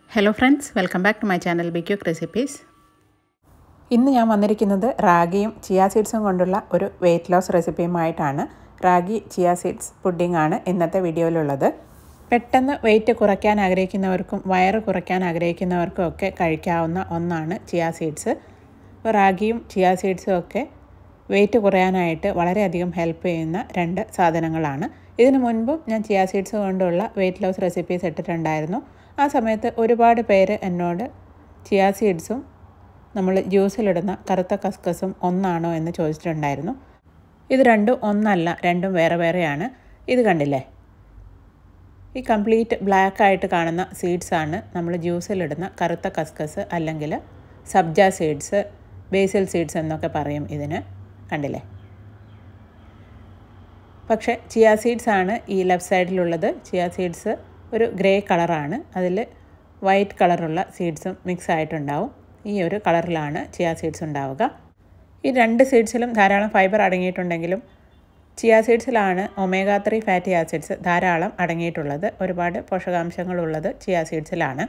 hello friends welcome back to my channel be quick recipes ഇന്ന് ഞാൻ വന്നിരിക്കുന്നത് റാഗിയും ചിയ സീഡ്സും കൊണ്ടുള്ള ഒരു വെയിറ്റ് ലോസ് റെസിപ്പിയുമായിട്ടാണ് റാഗി ചിയ സീഡ്സ് പുഡിംഗ് ആണ് ഇന്നത്തെ വീഡിയോയിലുള്ളത് പെട്ടെന്ന് വെയിറ്റ് കുറയ്ക്കാൻ ആഗ്രഹിക്കുന്നവർക്കും വയറ് കുറയ്ക്കാൻ ആഗ്രഹിക്കുന്നവർക്കും ഒക്കെ കഴിക്കാവുന്ന ഒന്നാണ് ചിയ സീഡ്സ് അപ്പോൾ റാഗിയും ചിയ സീഡ്സും ഒക്കെ വെയിറ്റ് കുറയാനായിട്ട് വളരെയധികം ഹെൽപ്പ് ചെയ്യുന്ന രണ്ട് സാധനങ്ങളാണ് ഇതിനു മുൻപും ഞാൻ ചിയ സീഡ്സ് കൊണ്ടുള്ള വെയിറ്റ് ലോസ് റെസിപ്പീസ് ഇട്ടിട്ടുണ്ടായിരുന്നു ആ സമയത്ത് ഒരുപാട് പേര് എന്നോട് ചിയ സീഡ്സും നമ്മൾ ജ്യൂസിലിടുന്ന കറുത്ത കസ്കസും ഒന്നാണോ എന്ന് ചോദിച്ചിട്ടുണ്ടായിരുന്നു ഇത് രണ്ടും ഒന്നല്ല രണ്ടും വേറെ വേറെയാണ് ഇത് കണ്ടില്ലേ ഈ കംപ്ലീറ്റ് ബ്ലാക്ക് ആയിട്ട് കാണുന്ന സീഡ്സാണ് നമ്മൾ ജ്യൂസിലിടുന്ന കറുത്ത കസ്കസ് അല്ലെങ്കിൽ സബ്ജ സീഡ്സ് ബേസിൽ സീഡ്സ് എന്നൊക്കെ പറയും ഇതിന് കണ്ടില്ലേ പക്ഷേ ചിയ സീഡ്സ് ആണ് ഈ ലെഫ്റ്റ് സൈഡിലുള്ളത് ചിയ സീഡ്സ് ഒരു ഗ്രേ കളറാണ് അതിൽ വൈറ്റ് കളറുള്ള സീഡ്സും മിക്സ് ആയിട്ടുണ്ടാവും ഈ ഒരു കളറിലാണ് ചിയ സീഡ്സ് ഉണ്ടാവുക ഈ രണ്ട് സീഡ്സിലും ധാരാളം ഫൈബർ അടങ്ങിയിട്ടുണ്ടെങ്കിലും ചിയ സീഡ്സിലാണ് ഒമേഗ ത്രീ ഫാറ്റി ആസിഡ്സ് ധാരാളം അടങ്ങിയിട്ടുള്ളത് ഒരുപാട് പോഷകാംശങ്ങളുള്ളത് ചിയ സീഡ്സിലാണ്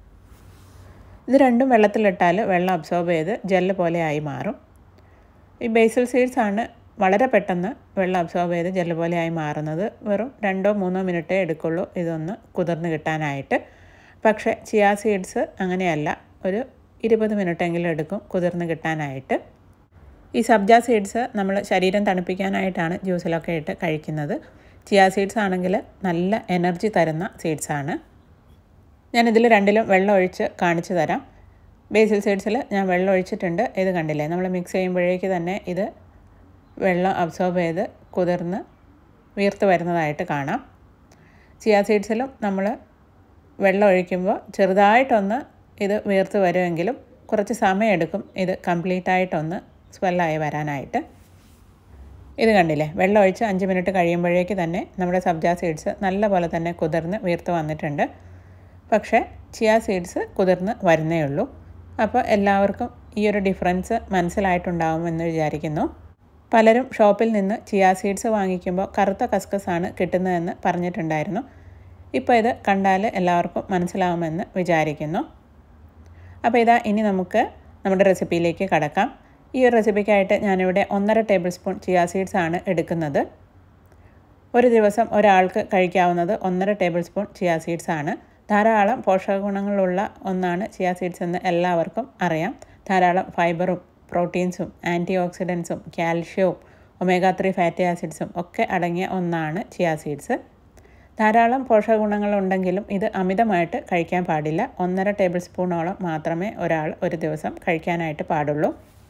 ഇത് രണ്ടും വെള്ളത്തിലിട്ടാൽ വെള്ളം അബ്സോർബ് ചെയ്ത് ജെല്ല് പോലെ ആയി മാറും ഈ ബേസിൽ സീഡ്സ് ആണ് വളരെ പെട്ടെന്ന് വെള്ളം അബ്സോർബ് ചെയ്ത് ജെല്ല് പോലെ ആയി മാറുന്നത് വെറും രണ്ടോ മൂന്നോ മിനിറ്റേ എടുക്കുള്ളൂ ഇതൊന്ന് കുതിർന്ന് കിട്ടാനായിട്ട് പക്ഷേ ചിയ സീഡ്സ് അങ്ങനെയല്ല ഒരു ഇരുപത് മിനിറ്റെങ്കിലും എടുക്കും കുതിർന്ന് കിട്ടാനായിട്ട് ഈ സബ്ജ സീഡ്സ് നമ്മൾ ശരീരം തണുപ്പിക്കാനായിട്ടാണ് ജ്യൂസിലൊക്കെ ഇട്ട് കഴിക്കുന്നത് ചിയ സീഡ്സ് ആണെങ്കിൽ നല്ല എനർജി തരുന്ന സീഡ്സാണ് ഞാനിതിൽ രണ്ടിലും വെള്ളം ഒഴിച്ച് കാണിച്ചു തരാം ബേസിൽ സീഡ്സിൽ ഞാൻ വെള്ളം ഒഴിച്ചിട്ടുണ്ട് ഇത് കണ്ടില്ലേ നമ്മൾ മിക്സ് ചെയ്യുമ്പോഴേക്ക് തന്നെ ഇത് വെള്ളം അബ്സോർബ് ചെയ്ത് കുതിർന്ന് വീർത്ത് വരുന്നതായിട്ട് കാണാം ചിയ സീഡ്സിലും നമ്മൾ വെള്ളം ഒഴിക്കുമ്പോൾ ചെറുതായിട്ടൊന്ന് ഇത് വീർത്ത് വരുമെങ്കിലും കുറച്ച് സമയമെടുക്കും ഇത് കംപ്ലീറ്റ് ആയിട്ടൊന്ന് സ്വെല്ലായി വരാനായിട്ട് ഇത് കണ്ടില്ലേ വെള്ളം ഒഴിച്ച് അഞ്ച് മിനിറ്റ് കഴിയുമ്പോഴേക്ക് തന്നെ നമ്മുടെ സബ്ജ സീഡ്സ് നല്ല പോലെ തന്നെ കുതിർന്ന് വീർത്ത് വന്നിട്ടുണ്ട് പക്ഷേ ചിയ സീഡ്സ് കുതിർന്ന് വരുന്നേ ഉള്ളൂ അപ്പോൾ എല്ലാവർക്കും ഈ ഒരു ഡിഫറൻസ് മനസ്സിലായിട്ടുണ്ടാവുമെന്ന് വിചാരിക്കുന്നു പലരും ഷോപ്പിൽ നിന്ന് ചിയ സീഡ്സ് വാങ്ങിക്കുമ്പോൾ കറുത്ത കസ്കസാണ് കിട്ടുന്നതെന്ന് പറഞ്ഞിട്ടുണ്ടായിരുന്നു ഇപ്പോൾ ഇത് കണ്ടാൽ എല്ലാവർക്കും മനസ്സിലാവുമെന്ന് വിചാരിക്കുന്നു അപ്പോൾ ഇതാ ഇനി നമുക്ക് നമ്മുടെ റെസിപ്പിയിലേക്ക് കടക്കാം ഈ ഒരു റെസിപ്പിക്കായിട്ട് ഞാനിവിടെ ഒന്നര ടേബിൾ സ്പൂൺ ചിയ സീഡ്സ് ആണ് എടുക്കുന്നത് ഒരു ദിവസം ഒരാൾക്ക് കഴിക്കാവുന്നത് ഒന്നര ടേബിൾ സ്പൂൺ ചിയ സീഡ്സ് ആണ് ധാരാളം പോഷകഗുണങ്ങളുള്ള ഒന്നാണ് ചിയ സീഡ്സ് എന്ന് എല്ലാവർക്കും അറിയാം ധാരാളം ഫൈബറും പ്രോട്ടീൻസും ആൻറ്റി ഓക്സിഡൻസും കാൽഷ്യവും ഒമേഗ ത്രീ ഫാറ്റി ആസിഡ്സും ഒക്കെ അടങ്ങിയ ഒന്നാണ് ചിയ സീഡ്സ് ധാരാളം പോഷകഗുണങ്ങളുണ്ടെങ്കിലും ഇത് അമിതമായിട്ട് കഴിക്കാൻ പാടില്ല ഒന്നര ടേബിൾ സ്പൂണോളം മാത്രമേ ഒരാൾ ഒരു ദിവസം കഴിക്കാനായിട്ട് പാടുള്ളൂ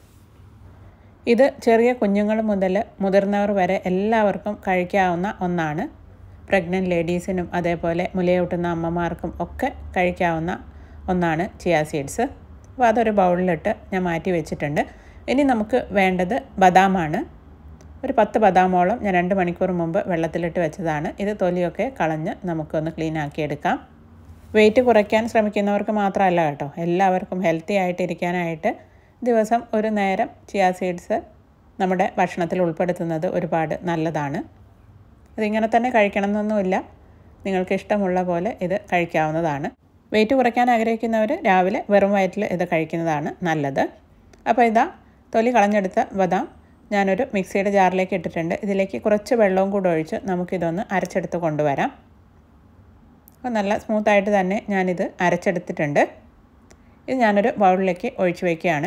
ഇത് ചെറിയ കുഞ്ഞുങ്ങൾ മുതൽ മുതിർന്നവർ വരെ എല്ലാവർക്കും കഴിക്കാവുന്ന ഒന്നാണ് പ്രഗ്നൻറ്റ് ലേഡീസിനും അതേപോലെ മുലയൂട്ടുന്ന അമ്മമാർക്കും ഒക്കെ കഴിക്കാവുന്ന ഒന്നാണ് ചിയ സീഡ്സ് അപ്പോൾ അതൊരു ബൗളിലിട്ട് ഞാൻ മാറ്റി വെച്ചിട്ടുണ്ട് ഇനി നമുക്ക് വേണ്ടത് ബദാമാണ് ഒരു പത്ത് ബദാമോളം ഞാൻ രണ്ട് മണിക്കൂർ മുമ്പ് വെള്ളത്തിലിട്ട് വെച്ചതാണ് ഇത് തൊലിയൊക്കെ കളഞ്ഞ് നമുക്കൊന്ന് ക്ലീൻ ആക്കിയെടുക്കാം വെയിറ്റ് കുറയ്ക്കാൻ ശ്രമിക്കുന്നവർക്ക് മാത്രമല്ല കേട്ടോ എല്ലാവർക്കും ഹെൽത്തി ആയിട്ടിരിക്കാനായിട്ട് ദിവസം ഒരു നേരം ചിയ സീഡ്സ് നമ്മുടെ ഭക്ഷണത്തിൽ ഉൾപ്പെടുത്തുന്നത് ഒരുപാട് നല്ലതാണ് ഇതിങ്ങനെ തന്നെ കഴിക്കണമെന്നൊന്നുമില്ല നിങ്ങൾക്ക് ഇഷ്ടമുള്ള പോലെ ഇത് കഴിക്കാവുന്നതാണ് വെയിറ്റ് കുറയ്ക്കാൻ ആഗ്രഹിക്കുന്നവർ രാവിലെ വെറും വയറ്റിൽ ഇത് കഴിക്കുന്നതാണ് നല്ലത് അപ്പോൾ ഇതാ തൊലി കളഞ്ഞെടുത്ത ബദാം ഞാനൊരു മിക്സിയുടെ ജാറിലേക്ക് ഇട്ടിട്ടുണ്ട് ഇതിലേക്ക് കുറച്ച് വെള്ളവും കൂടെ ഒഴിച്ച് നമുക്കിതൊന്ന് അരച്ചെടുത്ത് കൊണ്ടുവരാം അപ്പോൾ നല്ല സ്മൂത്തായിട്ട് തന്നെ ഞാനിത് അരച്ചെടുത്തിട്ടുണ്ട് ഇത് ഞാനൊരു ബൗളിലേക്ക് ഒഴിച്ച് വയ്ക്കുകയാണ്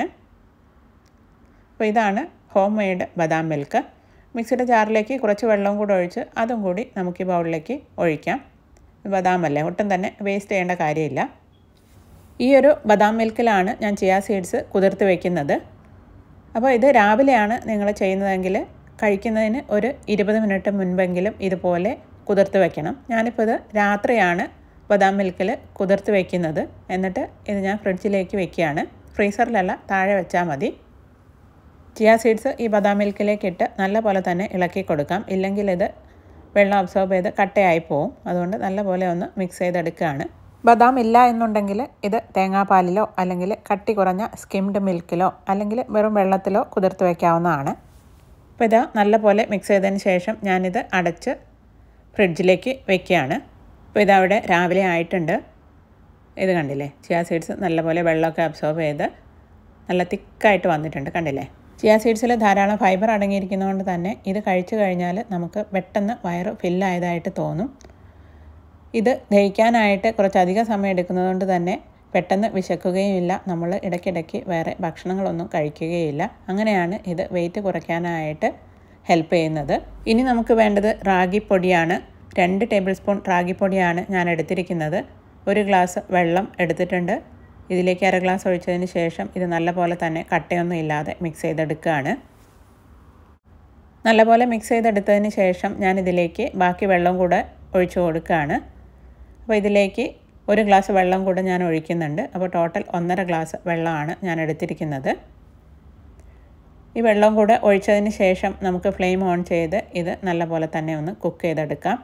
അപ്പോൾ ഇതാണ് ഹോം മെയ്ഡ് ബദാം മിൽക്ക് മിക്സിയുടെ ജാറിലേക്ക് കുറച്ച് വെള്ളവും കൂടെ ഒഴിച്ച് അതും കൂടി നമുക്ക് ഈ ബൗളിലേക്ക് ഒഴിക്കാം ബദാമല്ലേ ഒട്ടും തന്നെ വേസ്റ്റ് ചെയ്യേണ്ട കാര്യമില്ല ഈ ഒരു ബദാം മിൽക്കിലാണ് ഞാൻ ചിയ സീഡ്സ് കുതിർത്ത് വയ്ക്കുന്നത് അപ്പോൾ ഇത് രാവിലെയാണ് നിങ്ങൾ ചെയ്യുന്നതെങ്കിൽ കഴിക്കുന്നതിന് ഒരു ഇരുപത് മിനിറ്റ് മുൻപെങ്കിലും ഇതുപോലെ കുതിർത്ത് വെക്കണം ഞാനിപ്പോൾ ഇത് രാത്രിയാണ് ബദാം മിൽക്കിൽ കുതിർത്ത് വയ്ക്കുന്നത് എന്നിട്ട് ഇത് ഞാൻ ഫ്രിഡ്ജിലേക്ക് വെക്കുകയാണ് ഫ്രീസറിലല്ല താഴെ വെച്ചാൽ മതി ചിയ സീഡ്സ് ഈ ബദാം മിൽക്കിലേക്ക് ഇട്ട് നല്ല പോലെ തന്നെ ഇളക്കി കൊടുക്കാം ഇല്ലെങ്കിൽ ഇത് വെള്ളം അബ്സോർബ് ചെയ്ത് കട്ടയായി പോവും അതുകൊണ്ട് നല്ല പോലെ ഒന്ന് മിക്സ് ചെയ്തെടുക്കുകയാണ് ബദാം ഇല്ല എന്നുണ്ടെങ്കിൽ ഇത് തേങ്ങാപ്പാലിലോ അല്ലെങ്കിൽ കട്ടി കുറഞ്ഞ സ്കിംഡ് മിൽക്കിലോ അല്ലെങ്കിൽ വെറും വെള്ളത്തിലോ കുതിർത്ത് വയ്ക്കാവുന്നതാണ് അപ്പോൾ ഇതാ നല്ല പോലെ മിക്സ് ചെയ്തതിന് ശേഷം ഞാനിത് അടച്ച് ഫ്രിഡ്ജിലേക്ക് വെക്കുകയാണ് അപ്പോൾ ഇതവിടെ രാവിലെ ആയിട്ടുണ്ട് ഇത് കണ്ടില്ലേ ചിയ സീഡ്സ് നല്ലപോലെ വെള്ളമൊക്കെ അബ്സോർബ് ചെയ്ത് നല്ല തിക്കായിട്ട് വന്നിട്ടുണ്ട് കണ്ടില്ലേ ചിയ സീഡ്സിൽ ധാരാളം ഫൈബർ അടങ്ങിയിരിക്കുന്നതുകൊണ്ട് തന്നെ ഇത് കഴിച്ചു കഴിഞ്ഞാൽ നമുക്ക് പെട്ടെന്ന് വയറ് ഫില്ലായതായിട്ട് തോന്നും ഇത് ദഹിക്കാനായിട്ട് കുറച്ചധികം സമയം എടുക്കുന്നതുകൊണ്ട് തന്നെ പെട്ടെന്ന് വിശക്കുകയുമില്ല നമ്മൾ ഇടയ്ക്കിടയ്ക്ക് വേറെ ഭക്ഷണങ്ങളൊന്നും കഴിക്കുകയില്ല അങ്ങനെയാണ് ഇത് വെയിറ്റ് കുറയ്ക്കാനായിട്ട് ഹെൽപ്പ് ചെയ്യുന്നത് ഇനി നമുക്ക് വേണ്ടത് റാഗിപ്പൊടിയാണ് രണ്ട് ടേബിൾ സ്പൂൺ റാഗിപ്പൊടിയാണ് ഞാൻ എടുത്തിരിക്കുന്നത് ഒരു ഗ്ലാസ് വെള്ളം എടുത്തിട്ടുണ്ട് ഇതിലേക്ക് അര ഗ്ലാസ് ഒഴിച്ചതിന് ശേഷം ഇത് നല്ലപോലെ തന്നെ കട്ടയൊന്നും ഇല്ലാതെ മിക്സ് ചെയ്തെടുക്കുകയാണ് നല്ലപോലെ മിക്സ് ചെയ്തെടുത്തതിന് ശേഷം ഞാൻ ഇതിലേക്ക് ബാക്കി വെള്ളം കൂടെ ഒഴിച്ചു കൊടുക്കുകയാണ് അപ്പോൾ ഇതിലേക്ക് ഒരു ഗ്ലാസ് വെള്ളം കൂടെ ഞാൻ ഒഴിക്കുന്നുണ്ട് അപ്പോൾ ടോട്ടൽ ഒന്നര ഗ്ലാസ് വെള്ളമാണ് ഞാൻ എടുത്തിരിക്കുന്നത് ഈ വെള്ളം കൂടെ ഒഴിച്ചതിന് ശേഷം നമുക്ക് ഫ്ലെയിം ഓൺ ചെയ്ത് ഇത് നല്ലപോലെ തന്നെ ഒന്ന് കുക്ക് ചെയ്തെടുക്കാം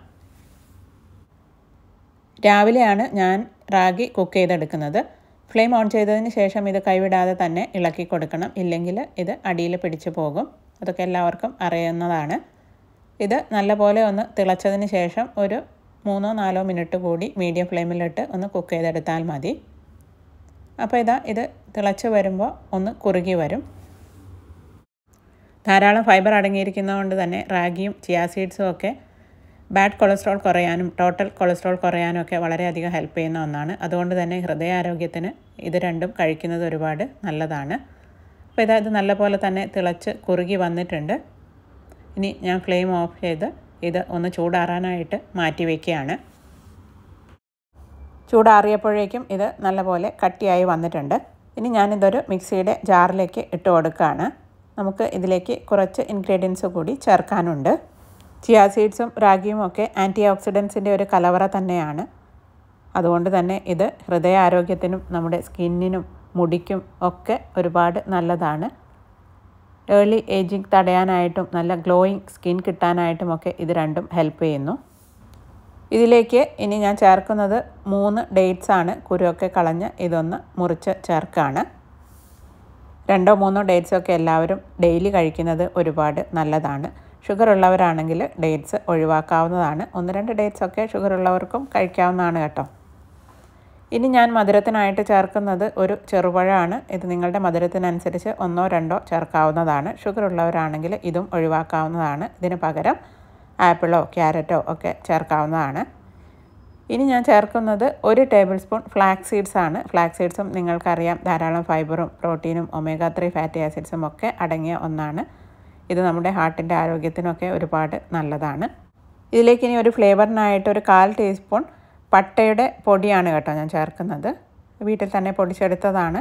രാവിലെയാണ് ഞാൻ റാഗി കുക്ക് ചെയ്തെടുക്കുന്നത് ഫ്ലെയിം ഓൺ ചെയ്തതിന് ശേഷം ഇത് കൈവിടാതെ തന്നെ ഇളക്കി കൊടുക്കണം ഇല്ലെങ്കിൽ ഇത് അടിയിൽ പിടിച്ചു പോകും അതൊക്കെ എല്ലാവർക്കും അറിയുന്നതാണ് ഇത് നല്ലപോലെ ഒന്ന് തിളച്ചതിന് ശേഷം ഒരു മൂന്നോ നാലോ മിനിറ്റ് കൂടി മീഡിയം ഫ്ലെയിമിലിട്ട് ഒന്ന് കുക്ക് ചെയ്തെടുത്താൽ മതി അപ്പോൾ ഇതാ ഇത് തിളച്ച് വരുമ്പോൾ ഒന്ന് കുറുകി വരും ധാരാളം ഫൈബർ അടങ്ങിയിരിക്കുന്നതുകൊണ്ട് തന്നെ റാഗിയും ചിയാ സീഡ്സും ഒക്കെ ബാഡ് കൊളസ്ട്രോൾ കുറയാനും ടോട്ടൽ കൊളസ്ട്രോൾ കുറയാനും ഒക്കെ വളരെയധികം ഹെൽപ്പ് ചെയ്യുന്ന ഒന്നാണ് അതുകൊണ്ട് തന്നെ ഹൃദയാരോഗ്യത്തിന് ഇത് രണ്ടും കഴിക്കുന്നത് ഒരുപാട് നല്ലതാണ് അപ്പോൾ ഇതാ ഇത് നല്ലപോലെ തന്നെ തിളച്ച് കുറുകി വന്നിട്ടുണ്ട് ഇനി ഞാൻ ഫ്ലെയിം ഓഫ് ചെയ്ത് ഇത് ഒന്ന് ചൂടാറാനായിട്ട് മാറ്റി വയ്ക്കുകയാണ് ചൂടാറിയപ്പോഴേക്കും ഇത് നല്ലപോലെ കട്ടിയായി വന്നിട്ടുണ്ട് ഇനി ഞാനിതൊരു മിക്സിയുടെ ജാറിലേക്ക് ഇട്ട് കൊടുക്കുകയാണ് നമുക്ക് ഇതിലേക്ക് കുറച്ച് ഇൻഗ്രീഡിയൻസ് കൂടി ചേർക്കാനുണ്ട് ചിയാ സീഡ്സും റാഗിയും ഒക്കെ ആൻറ്റി ഓക്സിഡൻസിൻ്റെ ഒരു കലവറ തന്നെയാണ് അതുകൊണ്ട് തന്നെ ഇത് ഹൃദയാരോഗ്യത്തിനും നമ്മുടെ സ്കിന്നിനും മുടിക്കും ഒക്കെ ഒരുപാട് നല്ലതാണ് ഏർലി ഏജിങ് തടയാനായിട്ടും നല്ല ഗ്ലോയിങ് സ്കിൻ കിട്ടാനായിട്ടും ഒക്കെ ഇത് രണ്ടും ഹെൽപ്പ് ചെയ്യുന്നു ഇതിലേക്ക് ഇനി ഞാൻ ചേർക്കുന്നത് മൂന്ന് ഡേറ്റ്സ് ആണ് കുരുവൊക്കെ കളഞ്ഞ് ഇതൊന്ന് മുറിച്ച് ചേർക്കുകയാണ് രണ്ടോ മൂന്നോ ഡേറ്റ്സ് ഒക്കെ എല്ലാവരും ഡെയിലി കഴിക്കുന്നത് ഒരുപാട് നല്ലതാണ് ഷുഗർ ഉള്ളവരാണെങ്കിൽ ഡേറ്റ്സ് ഒഴിവാക്കാവുന്നതാണ് ഒന്ന് രണ്ട് ഡേറ്റ്സ് ഒക്കെ ഷുഗർ ഉള്ളവർക്കും കഴിക്കാവുന്നതാണ് കേട്ടോ ഇനി ഞാൻ മധുരത്തിനായിട്ട് ചേർക്കുന്നത് ഒരു ചെറുപഴമാണ് ഇത് നിങ്ങളുടെ മധുരത്തിനനുസരിച്ച് ഒന്നോ രണ്ടോ ചേർക്കാവുന്നതാണ് ഷുഗർ ഉള്ളവരാണെങ്കിൽ ഇതും ഒഴിവാക്കാവുന്നതാണ് ഇതിന് പകരം ആപ്പിളോ ക്യാരറ്റോ ഒക്കെ ചേർക്കാവുന്നതാണ് ഇനി ഞാൻ ചേർക്കുന്നത് ഒരു ടേബിൾ സ്പൂൺ ഫ്ലാക്സ് സീഡ്സ് ആണ് ഫ്ലാക്സ് സീഡ്സും നിങ്ങൾക്കറിയാം ധാരാളം ഫൈബറും പ്രോട്ടീനും ഒമേഗ ത്രീ ഫാറ്റി ആസിഡ്സും ഒക്കെ അടങ്ങിയ ഒന്നാണ് ഇത് നമ്മുടെ ഹാർട്ടിൻ്റെ ആരോഗ്യത്തിനൊക്കെ ഒരുപാട് നല്ലതാണ് ഇതിലേക്ക് ഇനി ഒരു ഫ്ലേവറിനായിട്ട് ഒരു കാൽ ടീസ്പൂൺ പട്ടയുടെ പൊടിയാണ് കേട്ടോ ഞാൻ ചേർക്കുന്നത് വീട്ടിൽ തന്നെ പൊടിച്ചെടുത്തതാണ്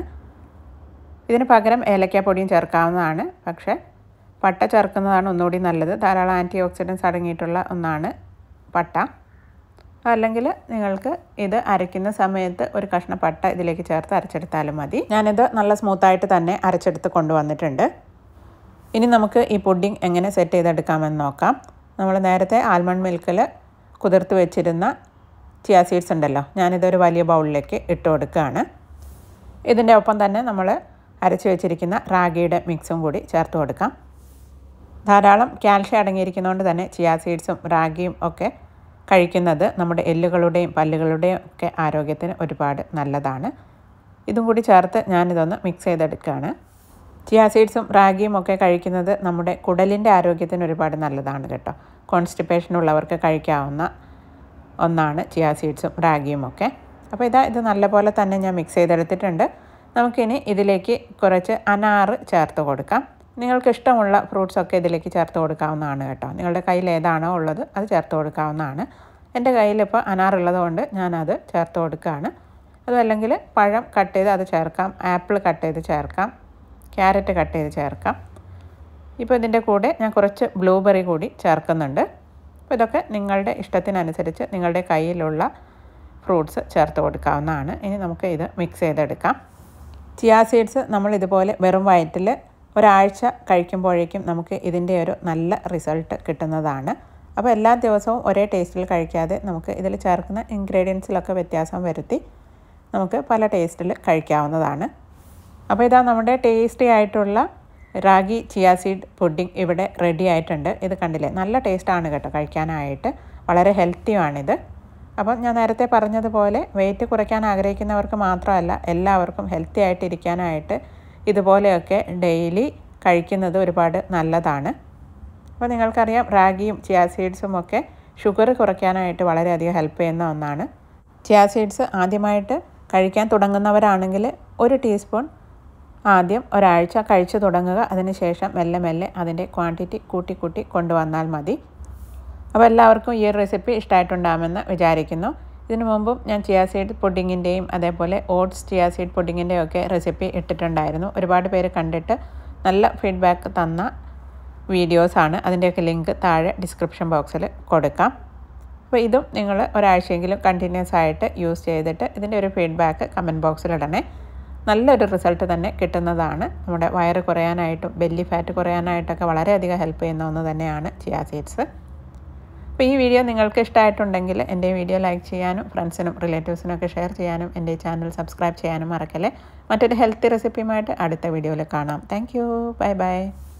ഇതിന് പകരം ഏലക്കാപ്പൊടിയും ചേർക്കാവുന്നതാണ് പക്ഷേ പട്ട ചേർക്കുന്നതാണ് ഒന്നുകൂടി നല്ലത് ധാരാളം ആൻറ്റി ഓക്സിഡൻസ് അടങ്ങിയിട്ടുള്ള ഒന്നാണ് പട്ട അല്ലെങ്കിൽ നിങ്ങൾക്ക് ഇത് അരയ്ക്കുന്ന സമയത്ത് ഒരു കഷ്ണം പട്ട ഇതിലേക്ക് ചേർത്ത് അരച്ചെടുത്താലും മതി ഞാനിത് നല്ല സ്മൂത്തായിട്ട് തന്നെ അരച്ചെടുത്ത് കൊണ്ടുവന്നിട്ടുണ്ട് ഇനി നമുക്ക് ഈ പുഡിംഗ് എങ്ങനെ സെറ്റ് ചെയ്തെടുക്കാമെന്ന് നോക്കാം നമ്മൾ നേരത്തെ ആൽമണ്ട് മിൽക്കിൽ കുതിർത്ത് വെച്ചിരുന്ന ചിയ സീഡ്സ് ഉണ്ടല്ലോ ഞാനിതൊരു വലിയ ബൗളിലേക്ക് ഇട്ട് കൊടുക്കുകയാണ് ഇതിൻ്റെ ഒപ്പം തന്നെ നമ്മൾ അരച്ച് വെച്ചിരിക്കുന്ന റാഗിയുടെ മിക്സും കൂടി ചേർത്ത് കൊടുക്കാം ധാരാളം കാൽഷ്യം അടങ്ങിയിരിക്കുന്നതുകൊണ്ട് തന്നെ ചിയ സീഡ്സും റാഗിയും ഒക്കെ കഴിക്കുന്നത് നമ്മുടെ എല്ലുകളുടെയും പല്ലുകളുടെയും ഒക്കെ ആരോഗ്യത്തിന് ഒരുപാട് നല്ലതാണ് ഇതും കൂടി ചേർത്ത് ഞാനിതൊന്ന് മിക്സ് ചെയ്തെടുക്കുകയാണ് ചിയ സീഡ്സും റാഗിയും ഒക്കെ കഴിക്കുന്നത് നമ്മുടെ കുടലിൻ്റെ ആരോഗ്യത്തിന് ഒരുപാട് നല്ലതാണ് കേട്ടോ കോൺസ്റ്റിപ്പേഷൻ ഉള്ളവർക്ക് കഴിക്കാവുന്ന ഒന്നാണ് ചിയ സീഡ്സും റാഗിയും ഒക്കെ അപ്പോൾ ഇതാ ഇത് നല്ലപോലെ തന്നെ ഞാൻ മിക്സ് ചെയ്തെടുത്തിട്ടുണ്ട് നമുക്കിനി ഇതിലേക്ക് കുറച്ച് അനാറ് ചേർത്ത് കൊടുക്കാം നിങ്ങൾക്ക് ഇഷ്ടമുള്ള ഫ്രൂട്ട്സൊക്കെ ഇതിലേക്ക് ചേർത്ത് കൊടുക്കാവുന്നതാണ് കേട്ടോ നിങ്ങളുടെ കയ്യിൽ ഏതാണോ ഉള്ളത് അത് ചേർത്ത് കൊടുക്കാവുന്നതാണ് എൻ്റെ കയ്യിലിപ്പോൾ അനാറുള്ളത് കൊണ്ട് ഞാനത് ചേർത്ത് കൊടുക്കുകയാണ് അതുമല്ലെങ്കിൽ പഴം കട്ട് ചെയ്ത് അത് ചേർക്കാം ആപ്പിൾ കട്ട് ചെയ്ത് ചേർക്കാം ക്യാരറ്റ് കട്ട് ചെയ്ത് ചേർക്കാം ഇപ്പോൾ ഇതിൻ്റെ കൂടെ ഞാൻ കുറച്ച് ബ്ലൂബെറി കൂടി ചേർക്കുന്നുണ്ട് അപ്പോൾ ഇതൊക്കെ നിങ്ങളുടെ ഇഷ്ടത്തിനനുസരിച്ച് നിങ്ങളുടെ കയ്യിലുള്ള ഫ്രൂട്ട്സ് ചേർത്ത് കൊടുക്കാവുന്നതാണ് ഇനി നമുക്ക് ഇത് മിക്സ് ചെയ്തെടുക്കാം ചിയാ സീഡ്സ് നമ്മൾ ഇതുപോലെ വെറും വയറ്റിൽ ഒരാഴ്ച കഴിക്കുമ്പോഴേക്കും നമുക്ക് ഇതിൻ്റെ ഒരു നല്ല റിസൾട്ട് കിട്ടുന്നതാണ് അപ്പോൾ എല്ലാ ദിവസവും ഒരേ ടേസ്റ്റിൽ കഴിക്കാതെ നമുക്ക് ഇതിൽ ചേർക്കുന്ന ഇൻഗ്രീഡിയൻസിലൊക്കെ വ്യത്യാസം വരുത്തി നമുക്ക് പല ടേസ്റ്റിൽ കഴിക്കാവുന്നതാണ് അപ്പോൾ ഇതാ നമ്മുടെ ടേസ്റ്റി ആയിട്ടുള്ള റാഗി ചിയാ സീഡ് പുഡിംഗ് ഇവിടെ റെഡി ആയിട്ടുണ്ട് ഇത് കണ്ടില്ലേ നല്ല ടേസ്റ്റാണ് കേട്ടോ കഴിക്കാനായിട്ട് വളരെ ഹെൽത്തിയുമാണിത് അപ്പം ഞാൻ നേരത്തെ പറഞ്ഞതുപോലെ വെയിറ്റ് കുറയ്ക്കാൻ ആഗ്രഹിക്കുന്നവർക്ക് മാത്രമല്ല എല്ലാവർക്കും ഹെൽത്തി ആയിട്ട് ഇരിക്കാനായിട്ട് ഇതുപോലെയൊക്കെ ഡെയിലി കഴിക്കുന്നത് ഒരുപാട് നല്ലതാണ് അപ്പോൾ നിങ്ങൾക്കറിയാം റാഗിയും ചിയാ സീഡ്സും ഒക്കെ ഷുഗർ കുറയ്ക്കാനായിട്ട് വളരെയധികം ഹെൽപ്പ് ചെയ്യുന്ന ഒന്നാണ് ചിയാ സീഡ്സ് ആദ്യമായിട്ട് കഴിക്കാൻ തുടങ്ങുന്നവരാണെങ്കിൽ ഒരു ടീസ്പൂൺ ആദ്യം ഒരാഴ്ച കഴിച്ചു തുടങ്ങുക അതിനുശേഷം മെല്ലെ മെല്ലെ അതിൻ്റെ ക്വാണ്ടിറ്റി കൂട്ടി കൂട്ടി കൊണ്ടുവന്നാൽ മതി അപ്പോൾ എല്ലാവർക്കും ഈ ഒരു റെസിപ്പി ഇഷ്ടമായിട്ടുണ്ടാകുമെന്ന് വിചാരിക്കുന്നു ഇതിനു മുമ്പും ഞാൻ ചിയാ സീഡ് പുഡിങ്ങിൻ്റെയും അതേപോലെ ഓട്സ് ചിയാ സീഡ് പുഡിങ്ങിൻ്റെയും ഒക്കെ റെസിപ്പി ഇട്ടിട്ടുണ്ടായിരുന്നു ഒരുപാട് പേര് കണ്ടിട്ട് നല്ല ഫീഡ്ബാക്ക് തന്ന വീഡിയോസാണ് അതിൻ്റെയൊക്കെ ലിങ്ക് താഴെ ഡിസ്ക്രിപ്ഷൻ ബോക്സിൽ കൊടുക്കാം അപ്പോൾ ഇതും നിങ്ങൾ ഒരാഴ്ചയെങ്കിലും കണ്ടിന്യൂസ് ആയിട്ട് യൂസ് ചെയ്തിട്ട് ഇതിൻ്റെ ഒരു ഫീഡ്ബാക്ക് കമൻറ്റ് ബോക്സിൽ ഇടണേ നല്ലൊരു റിസൾട്ട് തന്നെ കിട്ടുന്നതാണ് നമ്മുടെ വയറ് കുറയാനായിട്ടും ബെല്ലി ഫാറ്റ് കുറയാനായിട്ടൊക്കെ വളരെയധികം ഹെൽപ്പ് ചെയ്യുന്ന ഒന്ന് തന്നെയാണ് ചിയാ സീഡ്സ് അപ്പോൾ ഈ വീഡിയോ നിങ്ങൾക്ക് ഇഷ്ടമായിട്ടുണ്ടെങ്കിൽ എൻ്റെ വീഡിയോ ലൈക്ക് ചെയ്യാനും ഫ്രണ്ട്സിനും റിലേറ്റീവ്സിനും ഒക്കെ ഷെയർ ചെയ്യാനും എൻ്റെ ചാനൽ സബ്സ്ക്രൈബ് ചെയ്യാനും മറക്കല്ലേ മറ്റൊരു ഹെൽത്തി റെസിപ്പിയുമായിട്ട് അടുത്ത വീഡിയോയിൽ കാണാം താങ്ക് യു ബൈ ബൈ